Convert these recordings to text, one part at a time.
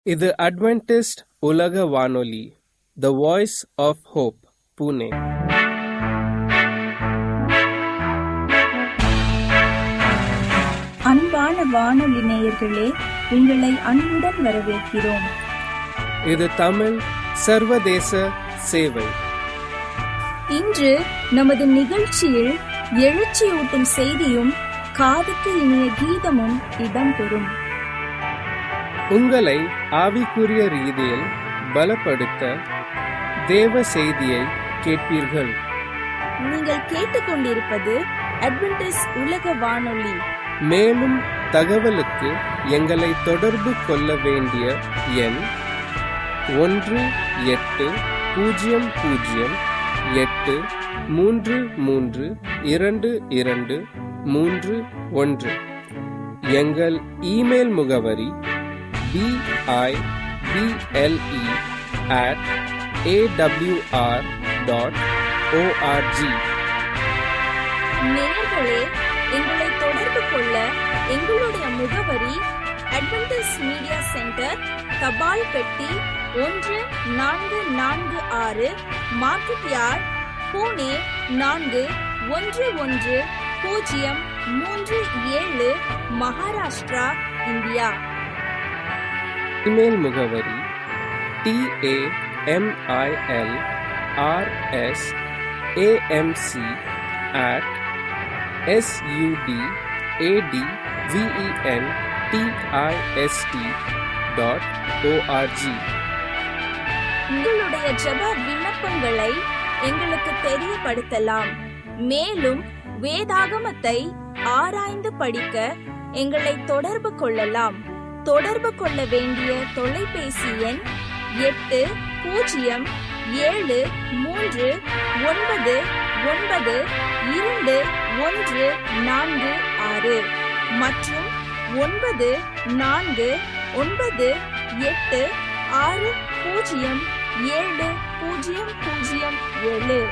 இது அட்வென்டிஸ்ட் உலக வானொலி the voice of hope Pune அன்பான வானொலி நேயர்களே உங்களை அன்புடன் வரவேற்கிறோம் இது தமிழ் சர்வதேச சேவை இன்று நமது நிகழ்ச்சியில் எழுச்சியூட்டும் செய்தியும் காதுக்கு இனிய கீதமும் இடம்பெறும் உங்களை ஆவிக்குரிய ரீதியில் பலப்படுத்த தேவ செய்தியை கேட்பீர்கள் நீங்கள் கேட்டுக்கொண்டிருப்பது அட்வென்டிஸ் உலக வானொலி மேலும் தகவலுக்கு எங்களை தொடர்பு கொள்ள வேண்டிய எண் ஒன்று எட்டு பூஜ்ஜியம் பூஜ்ஜியம் எட்டு மூன்று மூன்று இரண்டு இரண்டு மூன்று ஒன்று எங்கள் இமெயில் முகவரி P I B L E at A W R dot O R G நேயர்களே எங்களை தொடர்பு கொள்ள எங்களுடைய முகவரி அட்வென்டிஸ் மீடியா சென்டர் தபால் பெட்டி ஒன்று நான்கு நான்கு ஆறு மார்க்கெட் யார்ட் பூனே நான்கு ஒன்று ஒன்று பூஜ்ஜியம் மூன்று ஏழு மகாராஷ்டிரா இந்தியா இமெயில் முகவரி T A M I L R S A M C at S U D A D V E N T I S T dot O R G உங்களுடைய ஜெப விண்ணப்பங்களை எங்களுக்கு தெரியப்படுத்தலாம் மேலும் வேதாகமத்தை ஆராய்ந்து படிக்க எங்களை தொடர்பு கொள்ளலாம் தொடர்பு கொள்ள வேண்டிய தொலைபேசி எண் எட்டு பூஜ்ஜியம் ஏழு மூன்று ஒன்பது ஒன்பது இரண்டு ஒன்று நான்கு ஆறு மற்றும் ஒன்பது நான்கு ஒன்பது எட்டு ஆறு பூஜ்ஜியம் ஏழு பூஜ்ஜியம் பூஜ்ஜியம் ஏழு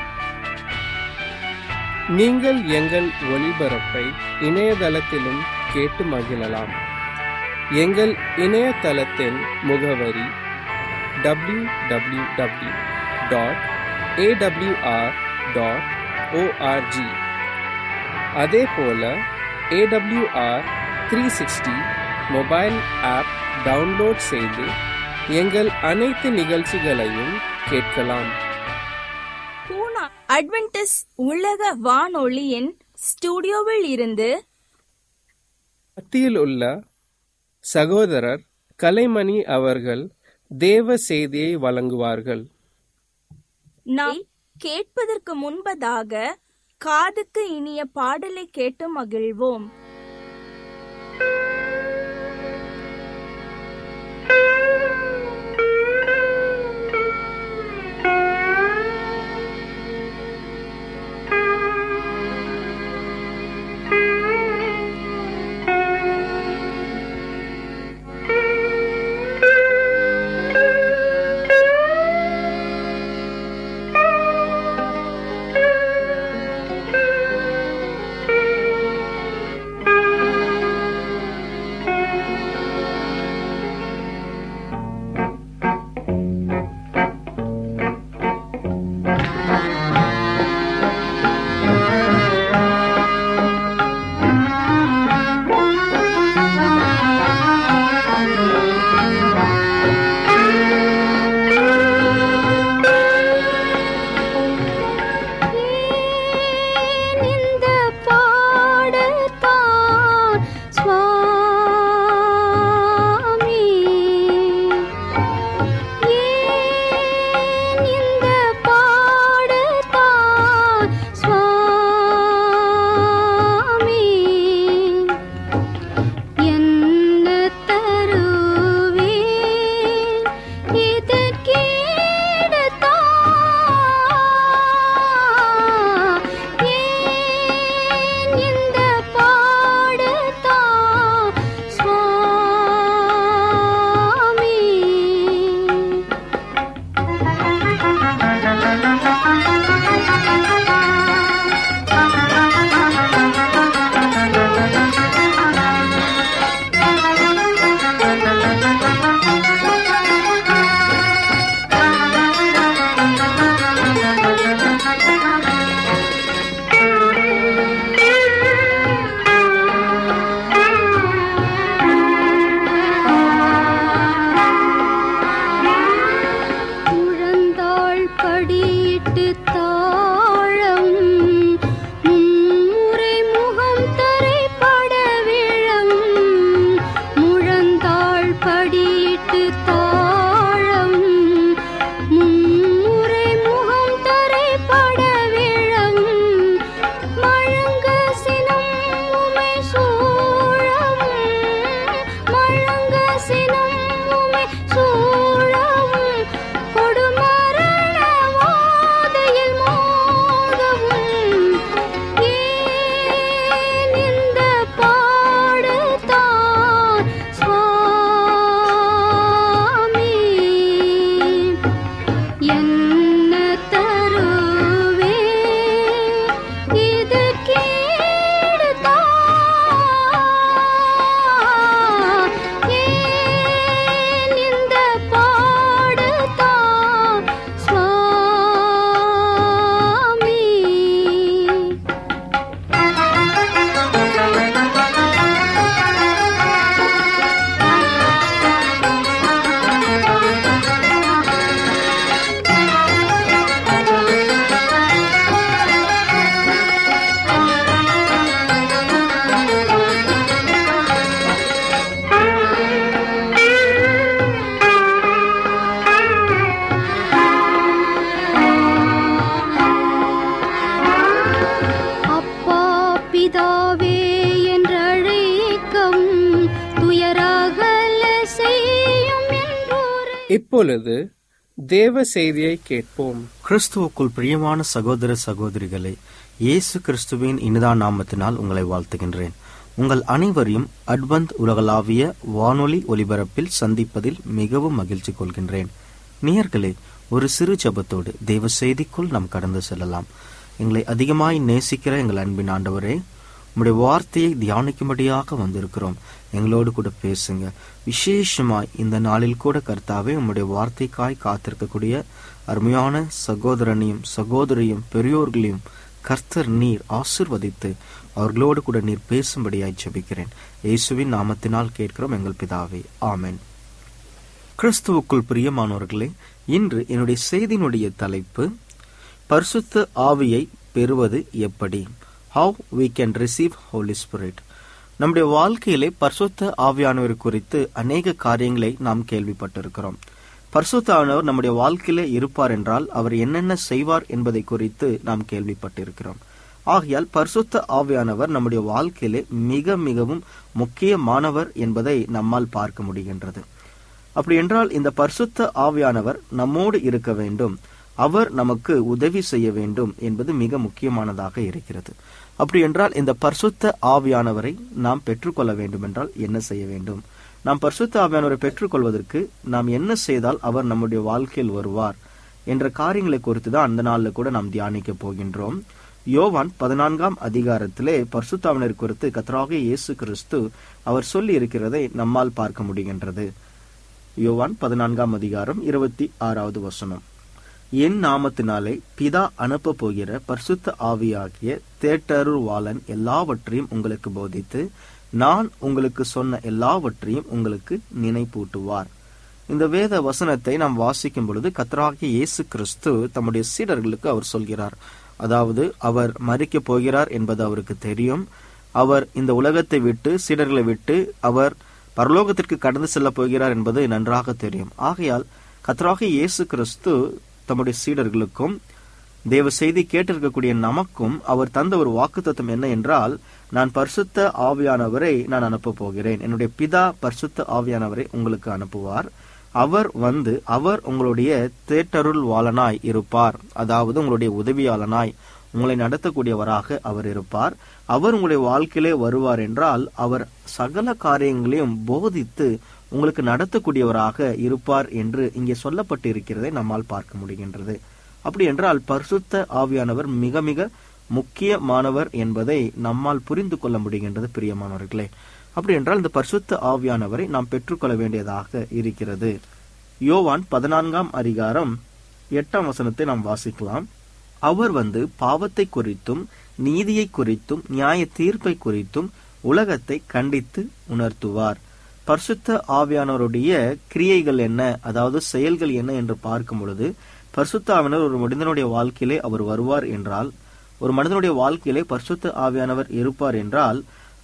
நீங்கள் எங்கள் ஒளிபரப்பை இணையதளத்திலும் கேட்டு மகிழலாம் எங்கள் இணையதளத்தின் முகவரி W W W dot A W R dot O R G அதே போல A W R three sixty mobile app download செய்து எங்கள் அனைத்து நிகழ்ச்சிகளையும் கேட்கலாம் பூனா அட்வென்டிஸ் உலக வானொலியின் ஸ்டுடியோவில் இருந்து மத்தியில் உள்ள சகோதரர் கலைமணி அவர்கள் தேவ செய்தியை வழங்குவார்கள் நாம் கேட்பதற்கு முன்பதாக காதுக்கு இனிய பாடலை கேட்டு மகிழ்வோம் Thank தாழம் மும்முறை முகம் தரை படவிழம் மழங்க சினம் உமை சூழம் மழங்க சினம் உமை சூழம் கொடுமரண வாதையில் மோதவும் ஏன் இந்த பாடுதான் சுவாமி என்ன தருவே இது கேடுதான் ஏன் இந்த பாடுதான் சுவாமி அப்பா பிதாவே என்றழைக்கும் துயராகல செய்யும் என்றோரை இப்பொழுது தேவ செய்தியை கேட்போம் கிறிஸ்துவுக்குள் பிரியமான சகோதர சகோதரிகளே இயேசு கிறிஸ்துவின் இனிதா நாமத்தினால் உங்களை வாழ்த்துகின்றேன் உங்கள் அனைவரையும் அட்வந்த் உலகளாவிய வானொலி ஒலிபரப்பில் சந்திப்பதில் மிகவும் மகிழ்ச்சி கொள்கின்றேன் நேயர்களே ஒரு சிறு ஜெபத்தோடு தேவ செய்திக்குள் நாம் கடந்து செல்லலாம் எங்களை அதிகமாய் நேசிக்கிற எங்கள் அன்பின் ஆண்டவரே உம்முடைய வார்த்தையை தியானிக்கும்படியாக வந்திருக்கிறோம் எங்களோடு கூட பேசுங்க விசேஷமாய் இந்த நாளில் கூட கர்த்தாவே உம்முடைய வார்த்தைக்காய் காத்திருக்கக்கூடிய அருமையான சகோதரனையும் சகோதரியும் பெரியோர்களையும் கர்த்தர் நீர் ஆசிர்வதித்து அவர்களோடு கூட நீர் பேசும்படியாய் ஜெபிக்கிறேன் இயேசுவின் நாமத்தினால் கேட்கிறோம் எங்கள் பிதாவே ஆமென் கிறிஸ்துவுக்குள் பிரியமானவர்களே இன்று என்னுடைய செய்தியினுடைய தலைப்பு பரிசுத்த ஆவியை பெறுவது எப்படி how we can receive holy spirit நம்முடைய வாழ்க்கையிலே பரிசுத்த ஆவியானவர் குறித்து அநேக காரியங்களை நாம் கேள்விப்பட்டிருக்கிறோம் பரிசுத்த ஆவியானவர் நம்முடைய வாழ்க்கையிலே இருப்பார் என்றால் அவர் என்னென்ன செய்வார் என்பதை குறித்து நாம் கேள்விப்பட்டிருக்கிறோம் ஆகையால் பரிசுத்த ஆவியானவர் நம்முடைய வாழ்க்கையிலே மிக மிகவும் முக்கியமானவர் என்பதை நம்மால் பார்க்க முடிகின்றது அப்படி என்றால் இந்த பரிசுத்த ஆவியானவர் நம்மோடு இருக்க வேண்டும் அவர் நமக்கு உதவி செய்ய வேண்டும் என்பது மிக முக்கியமானதாக இருக்கிறது அப்படி என்றால் இந்த பரிசுத்த ஆவியானவரை நாம் பெற்றுக்கொள்ள வேண்டும் என்றால் என்ன செய்ய வேண்டும் நாம் பரிசுத்த ஆவியானவரை பெற்றுக்கொள்வதற்கு நாம் என்ன செய்தால் அவர் நம்முடைய வாழ்க்கையில் வருவார் என்ற காரியங்களை குறித்து தான் அந்த நாளில் கூட நாம் தியானிக்க போகின்றோம் யோவான் பதினான்காம் அதிகாரத்திலே பரிசுத்தாவினர் குறித்து கத்தராக இயேசு கிறிஸ்து அவர் சொல்லி இருக்கிறதை நம்மால் பார்க்க முடிகின்றது யோவான் பதினான்காம் அதிகாரம் இருபத்தி ஆறாவது வசனம் என் நாமத்தினாலே பிதா அனுப்ப போகிற பரிசுத்த ஆவியாகிய தேட்டருவாளன் எல்லாவற்றையும் உங்களுக்கு போதித்து நான் உங்களுக்கு சொன்ன எல்லாவற்றையும் உங்களுக்கு நினைப்பூட்டுவார் இந்த வேத வசனத்தை நாம் வாசிக்கும் பொழுது கத்தராகிய இயேசு கிறிஸ்து தம்முடைய சீடர்களுக்கு அவர் சொல்கிறார் அதாவது அவர் மறிக்கப் போகிறார் என்பது அவருக்கு தெரியும் அவர் இந்த உலகத்தை விட்டு சீடர்களை விட்டு அவர் பரலோகத்திற்கு கடந்து செல்லப் போகிறார் என்பது நன்றாக தெரியும் ஆகையால் கத்தராக இயேசு கிறிஸ்து தம்முடைய சீடர்களுக்கும் தேவ செய்தி கேட்டிருக்கக்கூடிய நமக்கும் அவர் தந்த ஒரு வாக்குத்தத்தம் என்ன என்றால் நான் பரிசுத்த ஆவியானவரை நான் அனுப்ப போகிறேன் என்னுடைய பிதா பரிசுத்த ஆவியானவரை உங்களுக்கு அனுப்புவார் அவர் வந்து அவர் உங்களுடைய தேட்டருள் வாளனாய் இருப்பார் அதாவது உங்களுடைய உதவியாளனாய் உங்களை நடத்தக்கூடியவராக அவர் இருப்பார் அவர் உங்களுடைய வாழ்க்கையிலே வருவார் என்றால் அவர் சகல காரியங்களையும் போதித்து உங்களுக்கு நடத்தக்கூடியவராக இருப்பார் என்று இங்கே சொல்லப்பட்டு இருக்கிறதை நம்மால் பார்க்க முடிகின்றது அப்படி என்றால் பரிசுத்த ஆவியானவர் மிக மிக முக்கியமானவர் என்பதை நம்மால் புரிந்து கொள்ள முடிகின்றது பிரியமானவர்களே அப்படி என்றால் இந்த பரிசுத்த ஆவியானவரை நாம் பெற்றுக்கொள்ள வேண்டியதாக இருக்கிறது யோவான் பதினான்காம் அதிகாரம் எட்டாம் வசனத்தை நாம் வாசிக்கலாம் அவர் வந்து பாவத்தை குறித்தும் நீதியை குறித்தும் நியாய தீர்ப்பை குறித்தும் உலகத்தை கண்டித்து உணர்த்துவார் பரிசுத்த ஆவியானவருடைய கிரியைகள் என்ன அதாவது செயல்கள் என்ன என்று பார்க்கும் பொழுது பரிசுத்த ஆவியானவர் ஒரு மனிதனுடைய வாழ்க்கையிலே அவர் வருவார் என்றால் ஒரு மனிதனுடைய வாழ்க்கையிலே பரிசுத்த ஆவியானவர் இருப்பார் என்றால்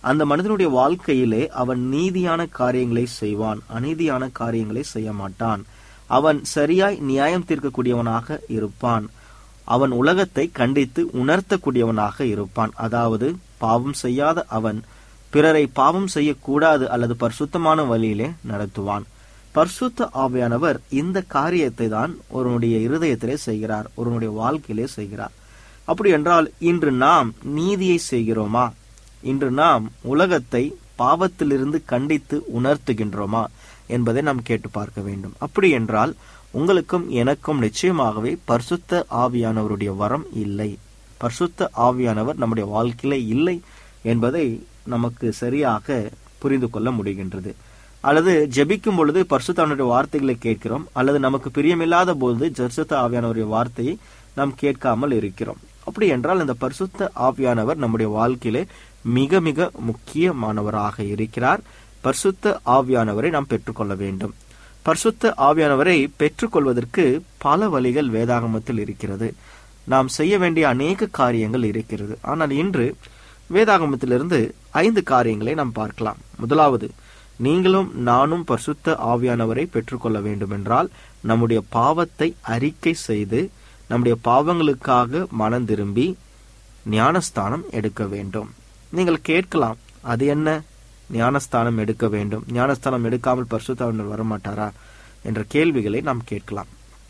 அந்த மனிதனுடைய வாழ்க்கையிலே அவன் நீதியான காரியங்களை செய்வான் அநீதியான காரியங்களை செய்ய மாட்டான் அவன் சரியாய் நியாயம் தீர்க்கக்கூடியவனாக இருப்பான் அவன் உலகத்தை கண்டித்து உணர்த்தக்கூடியவனாக இருப்பான் அதாவது பாவம் செய்யாத அவன் பிறரை பாவம் செய்யக்கூடாது அல்லது பரிசுத்தமான வழியிலே நடத்துவான் பரிசுத்த ஆவியானவர் இந்த காரியத்தை தான் ஒருவனுடைய இருதயத்திலே செய்கிறார் ஒருவனுடைய வாழ்க்கையிலே செய்கிறார் அப்படி என்றால் இன்று நாம் நீதியை செய்கிறோமா இன்று நாம் உலகத்தை பாவத்திலிருந்து கண்டித்து உணர்த்துகின்றோமா என்பதை நாம் கேட்டு பார்க்க வேண்டும் அப்படி என்றால் உங்களுக்கும் எனக்கும் நிச்சயமாகவே பரிசுத்த ஆவியானவருடைய வரம் இல்லை பரிசுத்த ஆவியானவர் நம்முடைய வாழ்க்கையிலே இல்லை என்பதை நமக்கு சரியாக புரிந்து கொள்ள முடிகின்றது அல்லது ஜெபிக்கும் பொழுது பரிசுத்தாவனுடைய வார்த்தைகளை கேட்கிறோம் அல்லது நமக்கு பிரியமில்லாத போது ஜர்சுத்த ஆவியானவருடைய வார்த்தையை நாம் கேட்காமல் இருக்கிறோம் அப்படி என்றால் இந்த பரிசுத்த ஆவியானவர் நம்முடைய வாழ்க்கையிலே மிக மிக முக்கியமானவராக இருக்கிறார் பரிசுத்த ஆவியானவரை நாம் பெற்றுக்கொள்ள வேண்டும் பரிசுத்த ஆவியானவரை பெற்றுக்கொள்வதற்கு பல வழிகள் வேதாகமத்தில் இருக்கிறது நாம் செய்ய வேண்டிய அநேக காரியங்கள் இருக்கிறது ஆனால் இன்று வேதாகமத்திலிருந்து ஐந்து காரியங்களை நாம் பார்க்கலாம் முதலாவது நீங்களும் நானும் பரிசுத்த ஆவியானவரை பெற்றுக்கொள்ள வேண்டுமென்றால் நம்முடைய பாவத்தை அறிக்கை செய்து நம்முடைய பாவங்களுக்காக மனம் திரும்பி ஞானஸ்தானம் எடுக்க வேண்டும் நீங்கள் கேட்கலாம் அது என்ன ஞானஸ்தானம் எடுக்க வேண்டும் ஞானஸ்தானம் எடுக்காமல் பரிசுத்தாவினர் வரமாட்டாரா என்ற கேள்விகளை நாம் கேட்கலாம்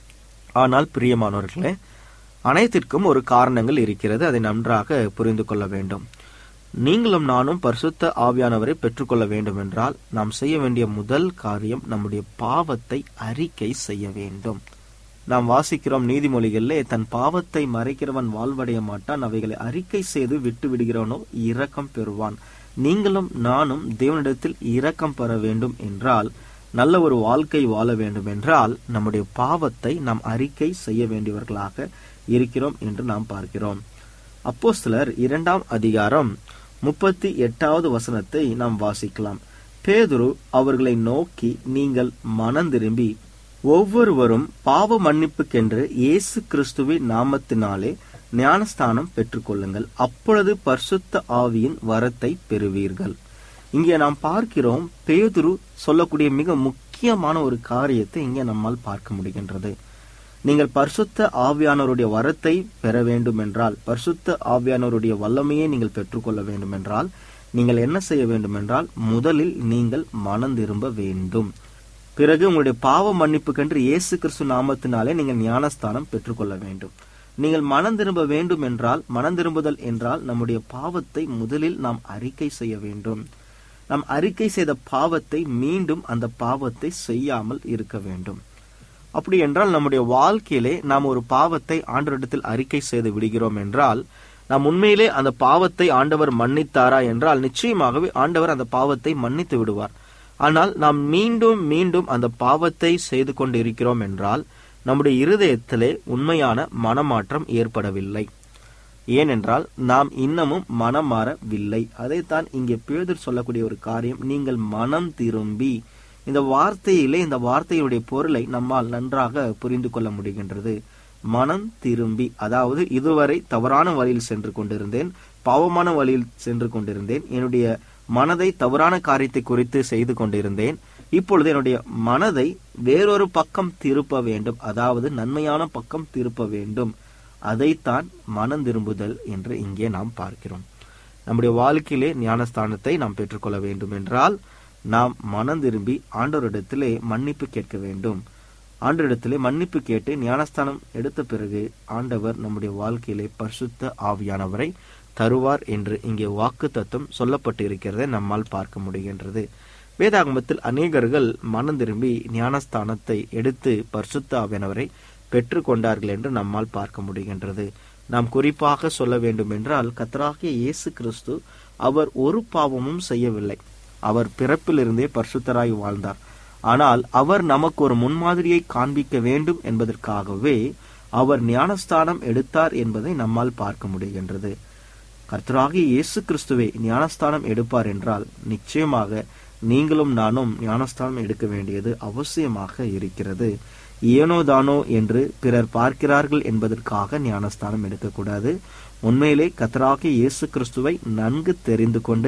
ஆனால் பிரியமானவர்களே அனைத்திற்கும் ஒரு காரணங்கள் இருக்கிறது அதை நன்றாக புரிந்து கொள்ள வேண்டும் நீங்களும் நானும் பரிசுத்த ஆவியானவரை பெற்றுக்கொள்ள வேண்டும் என்றால் நாம் செய்ய வேண்டிய முதல் காரியம் நம்முடைய பாவத்தை அறிக்கை செய்ய வேண்டும் நாம் வாசிக்கிறோம் நீதிமொழிகளிலே தன் பாவத்தை மறைக்கிறவன் வாழ்வடைய மாட்டான் அவைகளை அறிக்கை செய்து விட்டு விடுகிறவனோ இரக்கம் பெறுவான் நீங்களும் நானும் தேவனிடத்தில் இரக்கம் பெற வேண்டும் என்றால் நல்ல ஒரு வாழ்க்கை வாழ வேண்டும் என்றால் நம்முடைய பாவத்தை நாம் அறிக்கை செய்ய வேண்டியவர்களாக இருக்கிறோம் என்று நாம் பார்க்கிறோம் அப்போஸ்தலர் இரண்டாம் அதிகாரம் முப்பத்தி எட்டாவது வசனத்தை நாம் வாசிக்கலாம் பேதுரு அவர்களை நோக்கி நீங்கள் மனம் திரும்பி ஒவ்வொருவரும் பாவ மன்னிப்புக்கென்று இயேசு கிறிஸ்துவின் நாமத்தினாலே ஞானஸ்தானம் பெற்றுக்கொள்ளுங்கள் அப்பொழுது பரிசுத்த ஆவியின் வரத்தை பெறுவீர்கள் இங்கே நாம் பார்க்கிறோம் பேதுரு சொல்லக்கூடிய மிக முக்கியமான ஒரு காரியத்தை இங்கே நம்மால் பார்க்க முடிகின்றது நீங்கள் பரிசுத்த ஆவியானவருடைய வரத்தை பெற வேண்டும் என்றால் பரிசுத்த ஆவியானவருடைய வல்லமையை நீங்கள் பெற்றுக்கொள்ள வேண்டும் என்றால் நீங்கள் என்ன செய்ய வேண்டும் என்றால் முதலில் நீங்கள் மனம் திரும்ப வேண்டும் பிறகு உங்களுடைய பாவ மன்னிப்புக்கென்று இயேசு கிறிஸ்து நாமத்தினாலே நீங்கள் ஞானஸ்தானம் பெற்றுக்கொள்ள வேண்டும் நீங்கள் மனம் திரும்ப வேண்டும் என்றால் மனம் திரும்புதல் என்றால் நம்முடைய பாவத்தை முதலில் நாம் அறிக்கை செய்ய வேண்டும் நாம் அறிக்கை செய்த பாவத்தை மீண்டும் அந்த பாவத்தை செய்யாமல் இருக்க வேண்டும் அப்படி என்றால் நம்முடைய வாழ்க்கையிலே நாம் ஒரு பாவத்தை ஆண்டவரிடத்தில் அறிக்கை செய்து விடுகிறோம் என்றால் நாம் உண்மையிலே அந்த பாவத்தை ஆண்டவர் மன்னித்தாரா என்றால் நிச்சயமாகவே ஆண்டவர் அந்த பாவத்தை மன்னித்து விடுவார் ஆனால் நாம் மீண்டும் மீண்டும் அந்த பாவத்தை செய்து கொண்டு இருக்கிறோம் என்றால் நம்முடைய இருதயத்திலே உண்மையான மனமாற்றம் ஏற்படவில்லை ஏனென்றால் நாம் இன்னமும் மனம் மாறவில்லை அதைத்தான் இங்கே பேதர் சொல்லக்கூடிய ஒரு காரியம் நீங்கள் மனம் திரும்பி இந்த வார்த்தையிலே இந்த வார்த்தையுடைய பொருளை நம்மால் நன்றாக புரிந்து கொள்ள முடிகின்றது மனம் திரும்பி அதாவது இதுவரை தவறான வழியில் சென்று கொண்டிருந்தேன் பாவமான வழியில் சென்று கொண்டிருந்தேன் என்னுடைய மனதை தவறான காரியத்தை குறித்து செய்து கொண்டிருந்தேன் இப்பொழுது என்னுடைய மனதை வேறொரு பக்கம் திருப்ப வேண்டும் அதாவது நன்மையான பக்கம் திருப்ப வேண்டும் அதைத்தான் மனம் திரும்புதல் என்று இங்கே நாம் பார்க்கிறோம் நம்முடைய வாழ்க்கையிலே ஞானஸ்தானத்தை நாம் பெற்றுக்கொள்ள வேண்டும் என்றால் நாம் மனம் திரும்பி ஆண்டவரிடத்திலே மன்னிப்பு கேட்க வேண்டும் ஆண்டவரிடத்திலே மன்னிப்பு கேட்டு ஞானஸ்தானம் எடுத்த பிறகு ஆண்டவர் நம்முடைய வாழ்க்கையிலே பரிசுத்த ஆவியானவரை தருவார் என்று இங்கே வாக்கு தத்துவம் சொல்லப்பட்டு இருக்கிறதை நம்மால் பார்க்க முடிகின்றது வேதாகமத்தில் அநேகர்கள் மனம் திரும்பி ஞானஸ்தானத்தை எடுத்து பரிசுத்த ஆவியானவரை பெற்று கொண்டார்கள் என்று நம்மால் பார்க்க முடிகின்றது நாம் குறிப்பாக சொல்ல வேண்டும் என்றால் கத்தராகிய இயேசு கிறிஸ்து அவர் ஒரு பாவமும் செய்யவில்லை அவர் பிறப்பிலிருந்தே பரிசுத்தராய் வாழ்ந்தார் ஆனால் அவர் நமக்கு ஒரு முன்மாதிரியை காண்பிக்க வேண்டும் என்பதற்காகவே அவர் ஞானஸ்தானம் எடுத்தார் என்பதை நம்மால் பார்க்க முடிகின்றது கர்த்தராகிய இயேசு கிறிஸ்துவை ஞானஸ்தானம் எடுப்பார் என்றால் நிச்சயமாக நீங்களும் நானும் ஞானஸ்தானம் எடுக்க வேண்டியது அவசியமாக இருக்கிறது ஏனோ தானோ என்று பிறர் பார்க்கிறார்கள் என்பதற்காக ஞானஸ்தானம் எடுக்கக்கூடாது உண்மையிலே கத்தராகிய இயேசு கிறிஸ்துவை நன்கு தெரிந்து கொண்டு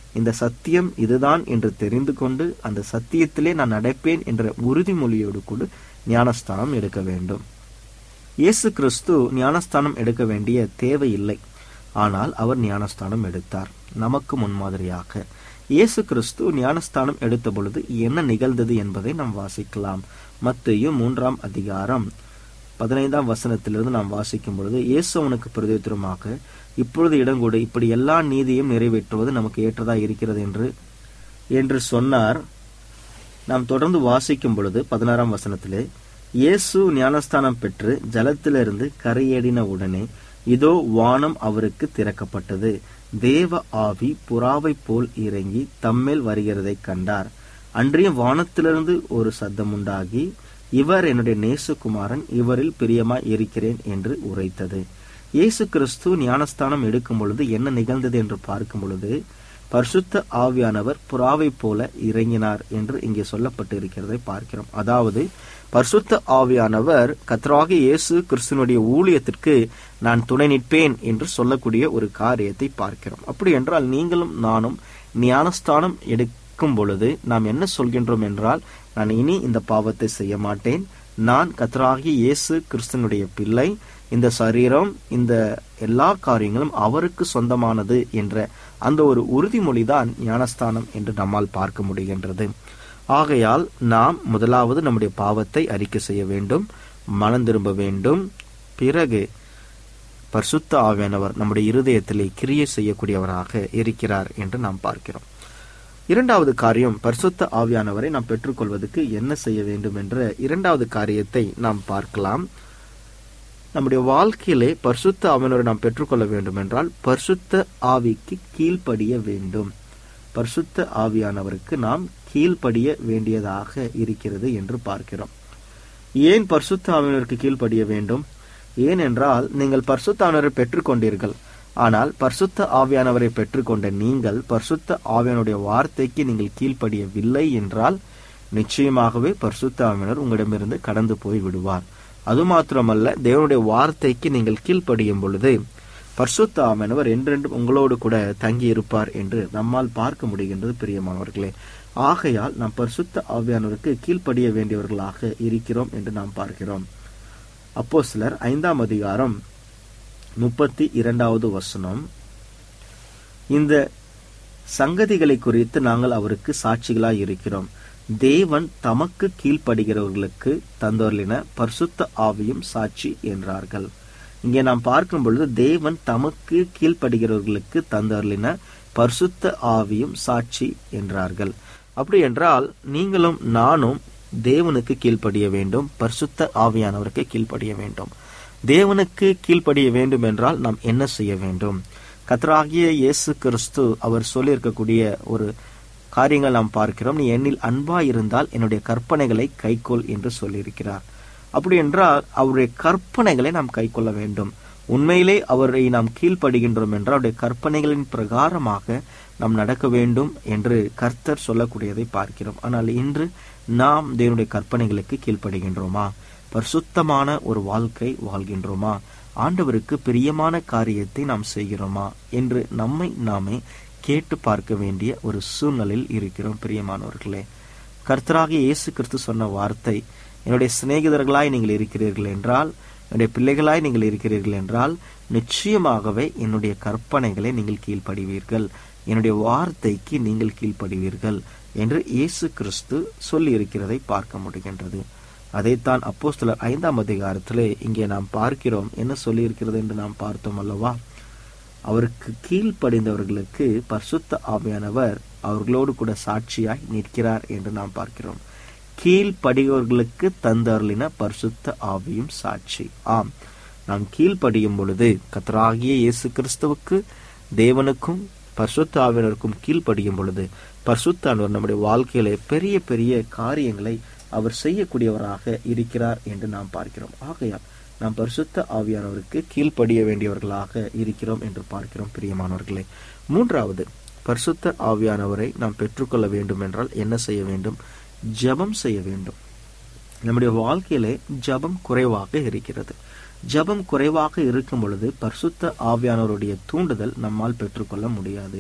இந்த சத்தியம் இதுதான் என்று தெரிந்து கொண்டு அந்த சத்தியத்திலே நான் நடப்பேன் என்ற உறுதிமொழியோடு கூட ஞானஸ்தானம் எடுக்க வேண்டும் இயேசு கிறிஸ்து ஞானஸ்தானம் எடுக்க வேண்டிய தேவையில்லை ஆனால் அவர் ஞானஸ்தானம் எடுத்தார் நமக்கு முன்மாதிரியாக இயேசு கிறிஸ்து ஞானஸ்தானம் எடுத்த பொழுது என்ன நிகழ்ந்தது என்பதை நாம் வாசிக்கலாம் மத்தேயு மூன்றாம் அதிகாரம் பதினைந்தாம் வசனத்திலிருந்து நாம் வாசிக்கும் பொழுது இயேசு அவனுக்கு பிரதித்திரமாக இப்பொழுது இடங்கூடு இப்படி எல்லா நீதியும் நிறைவேற்றுவது நமக்கு ஏற்றதா இருக்கிறது என்று என்று சொன்னார் நாம் தொடர்ந்து வாசிக்கும் பொழுது பதினாறாம் வசனத்திலே இயேசு ஞானஸ்தானம் பெற்று ஜலத்திலிருந்து கரையேறின உடனே இதோ வானம் அவருக்கு திறக்கப்பட்டது தேவ ஆவி புறாவைப் போல் இறங்கி தம்மேல் வருகிறதைக் கண்டார் அன்றியும் வானத்திலிருந்து ஒரு சத்தம் உண்டாகி இவர் என்னுடைய நேசுகுமாரன் இவரில் பிரியமாய் இருக்கிறேன் என்று உரைத்தது இயேசு கிறிஸ்து ஞானஸ்தானம் எடுக்கும் பொழுது என்ன நிகழ்ந்தது என்று பார்க்கும் பொழுது பரிசுத்த ஆவியானவர் புறாவைப் போல இறங்கினார் என்று இங்கே சொல்லப்பட்டு இருக்கிறதை பார்க்கிறோம் அதாவது பரிசுத்த ஆவியானவர் கத்தராகி இயேசு கிறிஸ்துவனுடைய ஊழியத்திற்கு நான் துணை நிற்பேன் என்று சொல்லக்கூடிய ஒரு காரியத்தை பார்க்கிறோம் அப்படி என்றால் நீங்களும் நானும் ஞானஸ்தானம் எடுக்கும் பொழுது நாம் என்ன சொல்கின்றோம் என்றால் நான் இனி இந்த பாவத்தை செய்ய மாட்டேன் நான் கத்தராகி இயேசு கிறிஸ்துவனுடைய பிள்ளை இந்த சரீரம் இந்த எல்லா காரியங்களும் அவருக்கு சொந்தமானது என்ற அந்த ஒரு உறுதிமொழிதான் ஞானஸ்தானம் என்று நம்மால் பார்க்க முடிகின்றது ஆகையால் நாம் முதலாவது நம்முடைய பாவத்தை அறிக்கை செய்ய வேண்டும் மனம் திரும்ப வேண்டும் பிறகு பரிசுத்த ஆவியானவர் நம்முடைய இருதயத்திலே கிரியை செய்யக்கூடியவராக இருக்கிறார் என்று நாம் பார்க்கிறோம் இரண்டாவது காரியம் பரிசுத்த ஆவியானவரை நாம் பெற்றுக்கொள்வதற்கு என்ன செய்ய வேண்டும் என்ற இரண்டாவது காரியத்தை நாம் பார்க்கலாம் நம்முடைய வாழ்க்கையிலே பரிசுத்த ஆவியானவரை நாம் பெற்றுக்கொள்ள வேண்டும் என்றால் பரிசுத்த ஆவிக்கு கீழ்ப்படிய வேண்டும் பரிசுத்த ஆவியானவருக்கு நாம் கீழ்ப்படிய வேண்டியதாக இருக்கிறது என்று பார்க்கிறோம் ஏன் பரிசுத்த ஆவியானவருக்கு கீழ்ப்படிய வேண்டும் ஏனென்றால் நீங்கள் பரிசுத்த ஆவியானவரை பெற்றுக்கொண்டீர்கள் ஆனால் பரிசுத்த ஆவியானவரை பெற்றுக்கொண்ட நீங்கள் பரிசுத்த ஆவியானுடைய வார்த்தைக்கு நீங்கள் கீழ்ப்படியவில்லை என்றால் நிச்சயமாகவே பரிசுத்த ஆவியானவர் உங்களிடமிருந்து கடந்து போய் விடுவார் அது மாத்திரமல்ல தேவனுடைய வார்த்தைக்கு நீங்கள் கீழ்ப்படியும் பொழுது பரிசுத்த ஆவியானவர் என்றென்றும் உங்களோடு கூட தங்கி இருப்பார் என்று நம்மால் பார்க்க முடிகின்றது பிரியமானவர்களே ஆகையால் நாம் பரிசுத்த ஆவியானவருக்கு கீழ்ப்படிய வேண்டியவர்களாக இருக்கிறோம் என்று நாம் பார்க்கிறோம் அப்போ சிலர் ஐந்தாம் அதிகாரம் முப்பத்தி இரண்டாவது வசனம் இந்த சங்கதிகளை குறித்து நாங்கள் அவருக்கு சாட்சிகளாய் இருக்கிறோம் தேவன் தமக்கு கீழ்ப்படுகிறவர்களுக்கு தந்தோர்லின பரிசுத்த ஆவியும் சாட்சி என்றார்கள் இங்கே நாம் பார்க்கும் பொழுது தேவன் தமக்கு கீழ்ப்படுகிறவர்களுக்கு தந்தோர்லின பரிசுத்த ஆவியும் சாட்சி என்றார்கள் அப்படி என்றால் நீங்களும் நானும் தேவனுக்கு கீழ்ப்படிய வேண்டும் பரிசுத்த ஆவியானவருக்கு கீழ்ப்படிய வேண்டும் தேவனுக்கு கீழ்ப்படிய வேண்டும் என்றால் நாம் என்ன செய்ய வேண்டும் கத்தராகிய இயேசு கிறிஸ்து அவர் சொல்லியிருக்கக்கூடிய ஒரு காரியங்கள் நாம் பார்க்கிறோம் நீ என்னில் அன்பா இருந்தால் என்னுடைய கற்பனைகளை கைக்கொள் என்று சொல்லியிருக்கிறார் அப்படி என்றால் அவருடைய கற்பனைகளை நாம் கைக்கொள்ள வேண்டும் உண்மையிலே அவரை நாம் கீழ்ப்படுகின்றோம் என்றால் அவருடைய கற்பனைகளின் பிரகாரமாக நாம் நடக்க வேண்டும் என்று கர்த்தர் சொல்லக்கூடியதை பார்க்கிறோம் ஆனால் இன்று நாம் தேவனுடைய கற்பனைகளுக்கு கீழ்ப்படுகின்றோமா பரிசுத்தமான ஒரு வாழ்க்கை வாழ்கின்றோமா ஆண்டவருக்கு பிரியமான காரியத்தை நாம் செய்கிறோமா என்று நம்மை நாமே கேட்டு பார்க்க வேண்டிய ஒரு சூழ்நிலையில் இருக்கிறோம் பிரியமானவர்களே கர்த்தராக இயேசு கிறிஸ்து சொன்ன வார்த்தை என்னுடைய சிநேகிதர்களாய் நீங்கள் இருக்கிறீர்கள் என்றால் என்னுடைய பிள்ளைகளாய் நீங்கள் இருக்கிறீர்கள் என்றால் நிச்சயமாகவே என்னுடைய கற்பனைகளை நீங்கள் கீழ்ப்படிவீர்கள் என்னுடைய வார்த்தைக்கு நீங்கள் கீழ்ப்படிவீர்கள் என்று இயேசு கிறிஸ்து சொல்லி இருக்கிறதை பார்க்க முடிகின்றது அதைத்தான் அப்போஸ்தலர் ஐந்தாம் அதிகாரத்திலே இங்கே நாம் பார்க்கிறோம் என்ன சொல்லி இருக்கிறது என்று நாம் பார்த்தோம் அல்லவா அவருக்கு கீழ்ப்படிந்தவர்களுக்கு பரிசுத்த ஆவியானவர் அவர்களோடு கூட சாட்சியாய் நிற்கிறார் என்று நாம் பார்க்கிறோம் கீழ்ப்படியவர்களுக்கு தந்தருளின பரிசுத்த ஆவியும் சாட்சி ஆம் நாம் கீழ்ப்படியும் பொழுது கத்தராகிய இயேசு கிறிஸ்துவுக்கு தேவனுக்கும் பரிசுத்த ஆவியனருக்கும் கீழ்ப்படியும் பொழுது பரிசுத்த ஆண்டவர் நம்முடைய வாழ்க்கையிலே பெரிய பெரிய காரியங்களை அவர் செய்யக்கூடியவராக இருக்கிறார் என்று நாம் பார்க்கிறோம் ஆகையால் நாம் பரிசுத்த ஆவியானவருக்கு கீழ்ப்படிய வேண்டியவர்களாக இருக்கிறோம் என்று பார்க்கிறோம் பிரியமானவர்களே மூன்றாவது பரிசுத்த ஆவியானவரை நாம் பெற்றுக்கொள்ள வேண்டும் என்றால் என்ன செய்ய வேண்டும் ஜபம் செய்ய வேண்டும் நம்முடைய வாழ்க்கையிலே ஜபம் குறைவாக இருக்கிறது ஜபம் குறைவாக இருக்கும் பொழுது பரிசுத்த ஆவியானவருடைய தூண்டுதல் நம்மால் பெற்றுக்கொள்ள முடியாது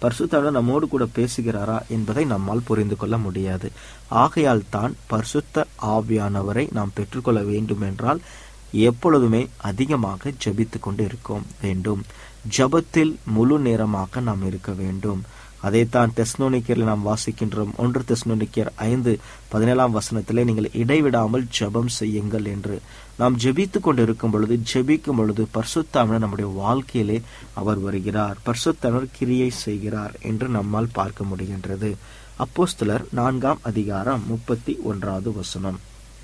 பரிசுத்தாவினர் நம்மோடு கூட பேசுகிறாரா என்பதை நம்மால் புரிந்து கொள்ள முடியாது ஆகையால் தான் பரிசுத்த ஆவியானவரை நாம் பெற்றுக்கொள்ள வேண்டும் என்றால் எப்பொழுதுமே அதிகமாக ஜெபித்துக் கொண்டு இருக்கோம் வேண்டும் ஜபத்தில் முழு நேரமாக நாம் இருக்க வேண்டும் அதைத்தான் தெஸ்னோனிக்கரில் நாம் வாசிக்கின்றோம் ஒன்று தெஸ்னோனிக்கர் ஐந்து பதினேழாம் வசனத்திலே நீங்கள் இடைவிடாமல் ஜெபம் செய்யுங்கள் என்று நாம் ஜெபித்துக் கொண்டு இருக்கும் பொழுது ஜெபிக்கும் பொழுது பர்சுத்தாமனர் நம்முடைய வாழ்க்கையிலே அவர் வருகிறார் பர்சுத்தாமர் கிரியை செய்கிறார் என்று நம்மால் பார்க்க முடிகின்றது அப்போஸ்தலர் நான்காம் அதிகாரம் முப்பத்தி ஒன்றாவது வசனம்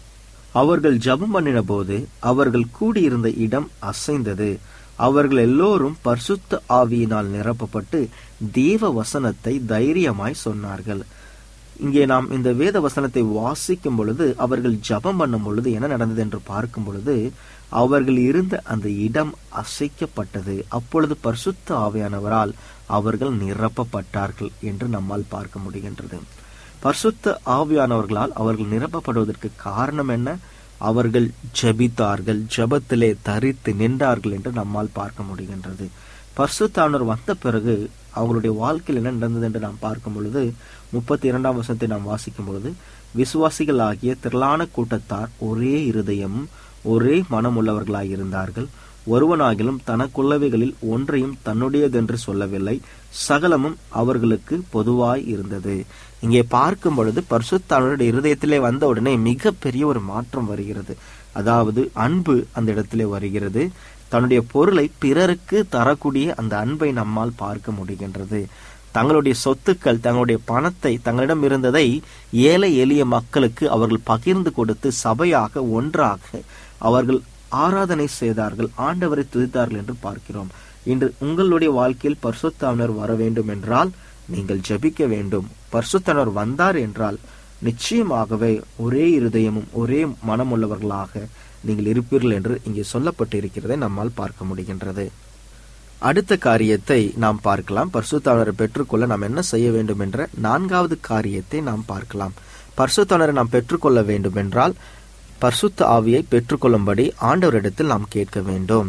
அவர்கள் ஜெபம் பண்ணின போது அவர்கள் கூடியிருந்த இடம் அசைந்தது அவர்கள் எல்லோரும் பரிசுத்த ஆவியினால் நிரப்பப்பட்டு தேவ வசனத்தை தைரியமாய் சொன்னார்கள் இங்கே நாம் இந்த வேத வசனத்தை வாசிக்கும் பொழுது அவர்கள் ஜபம் பண்ணும் பொழுது என்ன நடந்தது என்று பார்க்கும் பொழுது அவர்கள் இருந்த அந்த இடம் அசைக்கப்பட்டது அப்பொழுது பரிசுத்த ஆவியானவரால் அவர்கள் நிரப்பப்பட்டார்கள் என்று நம்மால் பார்க்க முடிகின்றது பரிசுத்த ஆவியானவர்களால் அவர்கள் நிரப்பப்படுவதற்கு காரணம் என்ன அவர்கள் ஜெபித்தார்கள் ஜெபத்திலே தரித்து நின்றார்கள் என்று நம்மால் பார்க்க முடிகின்றது பர்சுத்தானர் வந்த பிறகு அவங்களுடைய வாழ்க்கையில் என்ன நடந்தது என்று நாம் பார்க்கும் பொழுது முப்பத்தி இரண்டாம் வசனத்தை நாம் வாசிக்கும் பொழுது விசுவாசிகள் ஆகிய திரளான கூட்டத்தார் ஒரே இருதயமும் ஒரே மனமுள்ளவர்களாய் இருந்தார்கள் ஒருவனாகிலும் தனக்குள்ளவைகளில் ஒன்றையும் தன்னுடையதென்று சொல்லவில்லை சகலமும் அவர்களுக்கு பொதுவாய் இருந்தது இங்கே பார்க்கும் பொழுது பரிசுத்தாளருடைய இருதயத்திலே வந்த உடனே மிகப்பெரிய ஒரு மாற்றம் வருகிறது அதாவது அன்பு அந்த இடத்திலே வருகிறது தன்னுடைய பொருளை பிறருக்கு தரக்கூடிய அந்த அன்பை நம்மால் பார்க்க முடிகின்றது தங்களுடைய சொத்துக்கள் தங்களுடைய பணத்தை தங்களிடம் இருந்ததை ஏழை எளிய மக்களுக்கு அவர்கள் பகிர்ந்து கொடுத்து சபையாக ஒன்றாக அவர்கள் ஆராதனை செய்தார்கள் ஆண்டவரை துதித்தார்கள் என்று பார்க்கிறோம் இன்று உங்களுடைய வாழ்க்கையில் பரிசுத்தாவினர் வர வேண்டும் என்றால் நீங்கள் ஜெபிக்க வேண்டும் பரிசுத்தனர் வந்தார் என்றால் நிச்சயமாகவே ஒரே இருதயமும் ஒரே மனமுள்ளவர்களாக நீங்கள் இருப்பீர்கள் என்று இங்கே சொல்லப்பட்டு இருக்கிறதை நம்மால் பார்க்க முடிகின்றது அடுத்த காரியத்தை நாம் பார்க்கலாம் பரிசுத்தாளரை பெற்றுக்கொள்ள நாம் என்ன செய்ய வேண்டும் என்ற நான்காவது காரியத்தை நாம் பார்க்கலாம் பரிசுத்தாளரை நாம் பெற்றுக்கொள்ள வேண்டும் என்றால் பரிசுத்த ஆவியை பெற்றுக்கொள்ளும்படி ஆண்டவரிடத்தில் நாம் கேட்க வேண்டும்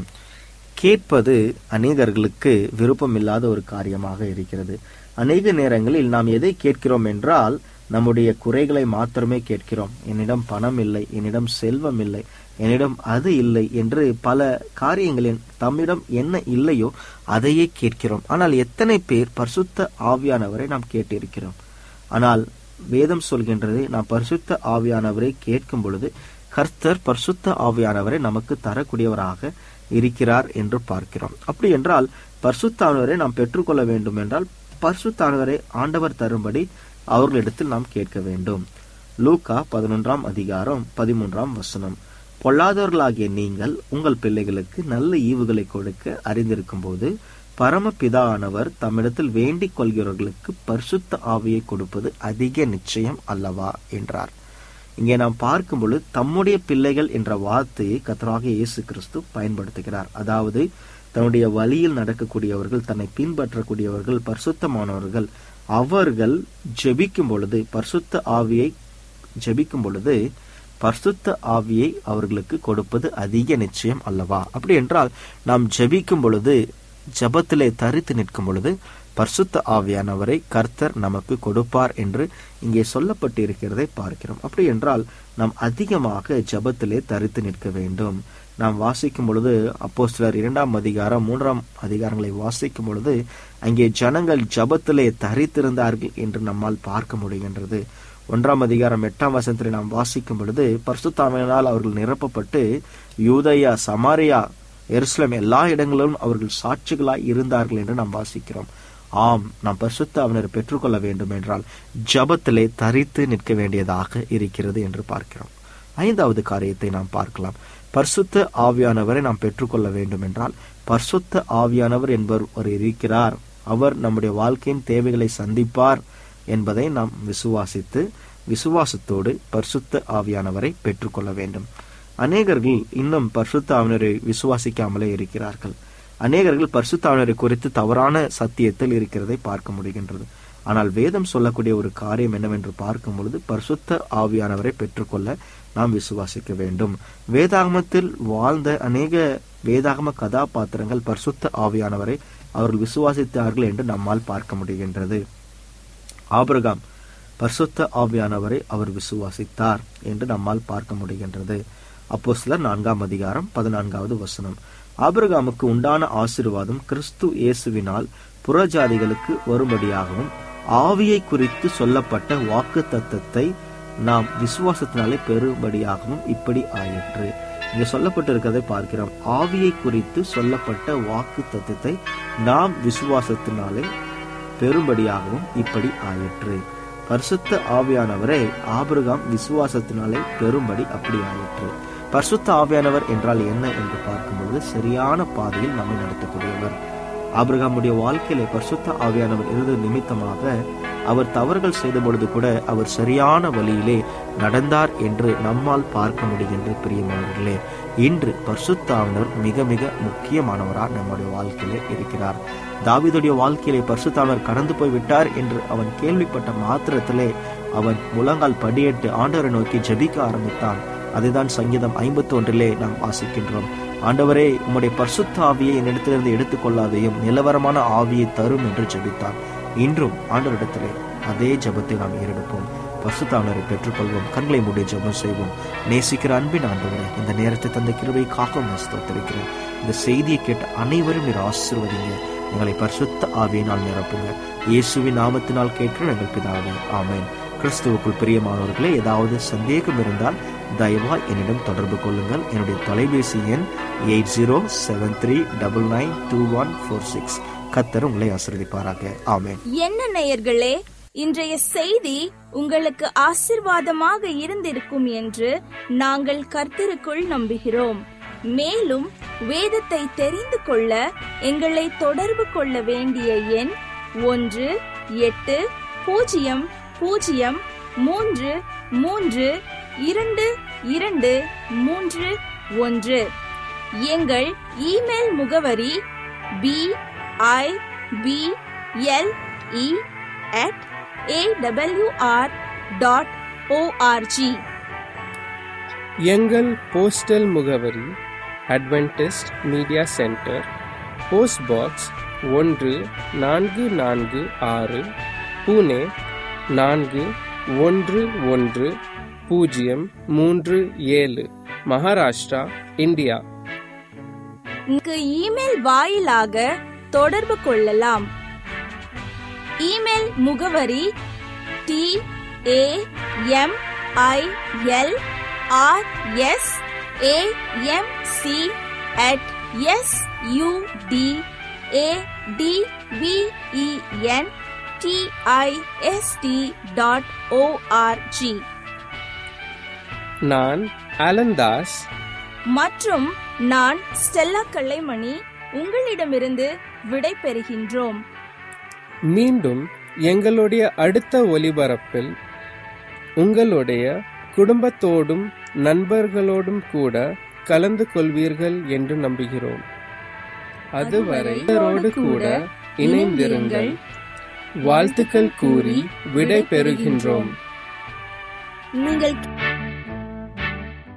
கேட்பது அநேகர்களுக்கு விருப்பமில்லாத ஒரு காரியமாக இருக்கிறது அநேக நேரங்களில் நாம் எதை கேட்கிறோம் என்றால் நம்முடைய குறைகளை மாத்திரமே கேட்கிறோம் என்னிடம் பணம் இல்லை என்னிடம் செல்வம் இல்லை என்னிடம் அது இல்லை என்று பல காரியங்களின் தம்மிடம் என்ன இல்லையோ அதையே கேட்கிறோம் ஆனால் எத்தனை பேர் பரிசுத்த ஆவியானவரை நாம் கேட்டிருக்கிறோம் ஆனால் வேதம் சொல்கின்றது நாம் பரிசுத்த ஆவியானவரை கேட்கும் பொழுது கர்த்தர் பரிசுத்த ஆவியானவரை நமக்கு தரக்கூடியவராக இருக்கிறார் என்று பார்க்கிறோம் அப்படி என்றால் பரிசுத்தானவரை நாம் பெற்றுக்கொள்ள வேண்டும் என்றால் பரிசுத்தானவரை ஆண்டவர் தரும்படி அவர்களிடத்தில் நாம் கேட்க வேண்டும் லூக்கா பதினொன்றாம் அதிகாரம் பதிமூன்றாம் வசனம் பொல்லாதவர்களாகிய நீங்கள் உங்கள் பிள்ளைகளுக்கு நல்ல ஈவுகளை கொடுக்க அறிந்திருக்கும் போது பரமபிதா ஆனவர் தம்மிடத்தில் வேண்டிக் கொள்கிறவர்களுக்கு பரிசுத்த ஆவியை கொடுப்பது அதிக நிச்சயம் அல்லவா என்றார் இங்கே நாம் பார்க்கும் பொழுது தம்முடைய பிள்ளைகள் என்ற வார்த்தையை கத்தராக இயேசு கிறிஸ்து பயன்படுத்துகிறார் அதாவது தன்னுடைய வழியில் நடக்கக்கூடியவர்கள் தன்னை பின்பற்றக்கூடியவர்கள் பரிசுத்தமானவர்கள் அவர்கள் ஜெபிக்கும் பொழுது பரிசுத்த ஆவியை ஜெபிக்கும் பொழுது பரிசுத்த ஆவியை அவர்களுக்கு கொடுப்பது அதிக நிச்சயம் அல்லவா அப்படி என்றால் நாம் ஜெபிக்கும் பொழுது ஜபத்திலே தரித்து நிற்கும் பொழுது பரிசுத்த ஆவியானவரை கர்த்தர் நமக்கு கொடுப்பார் என்று இங்கே சொல்லப்பட்டு இருக்கிறதை பார்க்கிறோம் அப்படி என்றால் நாம் அதிகமாக ஜபத்திலே தரித்து நிற்க வேண்டும் நாம் வாசிக்கும் பொழுது அப்போ சிலர் இரண்டாம் அதிகாரம் மூன்றாம் அதிகாரங்களை வாசிக்கும் பொழுது அங்கே ஜனங்கள் ஜபத்திலே தரித்திருந்தார்கள் என்று நம்மால் பார்க்க முடிகின்றது ஒன்றாம் அதிகாரம் எட்டாம் வசனத்தில் நாம் வாசிக்கும் பொழுது பரிசுத்தாமையினால் அவர்கள் நிரப்பப்பட்டு யூதயா சமாரியா எருசலம் எல்லா இடங்களிலும் அவர்கள் சாட்சிகளாய் இருந்தார்கள் என்று நாம் வாசிக்கிறோம் ஆம் நாம் பரிசுத்த அவனரை பெற்றுக்கொள்ள வேண்டும் என்றால் ஜபத்திலே தரித்து நிற்க வேண்டியதாக இருக்கிறது என்று பார்க்கிறோம் ஐந்தாவது காரியத்தை நாம் பார்க்கலாம் பரிசுத்த ஆவியானவரை நாம் பெற்றுக்கொள்ள வேண்டும் என்றால் பரிசுத்த ஆவியானவர் என்பவர் ஒரு இருக்கிறார் அவர் நம்முடைய வாழ்க்கையின் தேவைகளை சந்திப்பார் என்பதை நாம் விசுவாசித்து விசுவாசத்தோடு பரிசுத்த ஆவியானவரை பெற்றுக்கொள்ள வேண்டும் அநேகர்கள் இன்னும் பரிசுத்த ஆவினரை விசுவாசிக்காமலே இருக்கிறார்கள் அநேகர்கள் பரிசுத்த ஆவினரை குறித்து தவறான சத்தியத்தில் இருக்கிறதை பார்க்க முடிகின்றது ஆனால் வேதம் சொல்லக்கூடிய ஒரு காரியம் என்னவென்று பார்க்கும் பொழுது பரிசுத்த ஆவியானவரை பெற்றுக்கொள்ள நாம் விசுவாசிக்க வேண்டும் வேதாகமத்தில் வாழ்ந்த அநேக வேதாகம கதாபாத்திரங்கள் பரிசுத்த ஆவியானவரை அவர்கள் விசுவாசித்தார்கள் என்று நம்மால் பார்க்க முடிகின்றது ஆபிரகாம் பரிசுத்த ஆவியானவரை அவர் விசுவாசித்தார் என்று நம்மால் பார்க்க முடிகின்றது அப்போ சிலர் நான்காம் அதிகாரம் பதினான்காவது வசனம் ஆபிரகாமுக்கு உண்டான ஆசீர்வாதம் கிறிஸ்து இயேசுவினால் புறஜாதிகளுக்கு வரும்படியாகவும் ஆவியை குறித்து சொல்லப்பட்ட வாக்கு தத்தத்தை நாம் விசுவாசத்தினாலே பெறும்படியாகவும் இப்படி ஆயிற்று இங்க சொல்லப்பட்டிருக்கிறதை பார்க்கிறோம் ஆவியை குறித்து சொல்லப்பட்ட வாக்கு தத்தத்தை நாம் விசுவாசத்தினாலே பெறும்படியாகவும் இப்படி ஆயிற்று பரிசுத்த ஆவியானவரை ஆபிரகாம் விசுவாசத்தினாலே பெறும்படி அப்படி ஆயிற்று பரிசுத்த ஆவியானவர் என்றால் என்ன என்று பார்க்கும்பொழுது சரியான பாதையில் நம்மை நடத்தக்கூடியவர் ஆபிரகாமுடைய வாழ்க்கையிலே பரிசுத்த ஆவியானவர் இருந்த நிமித்தமாக அவர் தவறுகள் செய்த பொழுது கூட அவர் சரியான வழியிலே நடந்தார் என்று நம்மால் பார்க்க முடிகின்ற பிரியமானவர்களே இன்று பரிசுத்த ஆவியானவர் மிக மிக முக்கியமானவராக நம்முடைய வாழ்க்கையிலே இருக்கிறார் தாவீதுடைய வாழ்க்கையிலே பரிசுத்தாமர் கடந்து போய் விட்டார் என்று அவன் கேள்விப்பட்ட மாத்திரத்திலே அவன் முழங்கால் படியிட்டு ஆண்டவரை நோக்கி ஜெபிக்க ஆரம்பித்தான் அதுதான் சங்கீதம் ஐம்பத்தி ஒன்றிலே நாம் வாசிக்கின்றோம் ஆண்டவரே உம்முடைய பரிசுத்த ஆவியை என்னிடத்திலிருந்து எடுத்துக்கொள்ளாதையும் நிலவரமான ஆவியை தரும் என்று ஜெபித்தான் இன்றும் ஆண்டவரிடத்திலே அதே ஜெபத்தை நாம் ஏறெடுப்போம் பரிசுத்தாவனரை பெற்றுக்கொள்வோம் கண்களை மூடி ஜெபம் செய்வோம் நேசிக்கிற அன்பின் ஆண்டவரே இந்த நேரத்தை தந்த கிருபை காக்க ஸ்தோத்திருக்கிறேன் இந்த செய்தியை கேட்ட அனைவரும் நீர் ஆசிர்வதிங்க எங்களை பரிசுத்த ஆவியினால் நிரப்புங்க இயேசுவின் நாமத்தினால் கேட்கிற எங்கள் பிதாவே ஆமென் கிறிஸ்துவுக்குள் பிரியமானவர்களே ஏதாவது சந்தேகம் இருந்தால் தயவாய் என்னிடம் தொடர்பு கொள்ளுங்கள் என்னுடைய தொலைபேசி எண் eight zero seven three double nine two one four six கத்தர் உங்களை ஆசிர்வதிப்பாராக ஆமென் என்ன நேயர்களே இன்றைய செய்தி உங்களுக்கு ஆசிர்வாதமாக இருந்திருக்கும் என்று நாங்கள் கர்த்தருக்குள் நம்புகிறோம் மேலும் வேதத்தை தெரிந்து கொள்ள எங்களை தொடர்பு கொள்ள வேண்டிய எண் ஒன்று எட்டு பூஜ்ஜியம் பூஜ்ஜியம் மூன்று மூன்று இரண்டு இரண்டு மூன்று ஒன்று எங்கள் இமெயில் முகவரி P I B L E at A W R dot O R G எங்கள் போஸ்டல் முகவரி adventist media centre post box ஒன்று நான்கு நான்கு ஆறு புனே நான்கு ஒன்று ஒன்று பூஜ்ஜியம் மூன்று ஏழு மகாராஷ்டிரா இந்தியா இங்கு இமெயில் வாயிலாக தொடர்பு கொள்ளலாம் இமெயில் முகவரி T A M I L R S A M C at S U D A D V E N T I S T dot O R G நான் அலந்தாஸ் மற்றும் நான் ஸ்டெல்லா கல்லைமணி உங்களிடமிருந்து விடை பெறுகின்றோம் மீண்டும் எங்களுடைய அடுத்த ஒலிபரப்பில் உங்களுடைய குடும்பத்தோடும் நண்பர்களோடும் கூட கலந்து கொள்வீர்கள் என்று நம்புகிறோம் அதுவரை இவரோடு கூட இணைந்திருங்கள் வாழ்த்துக்கள் கூறி விடை பெறுகின்றோம் நீங்கள்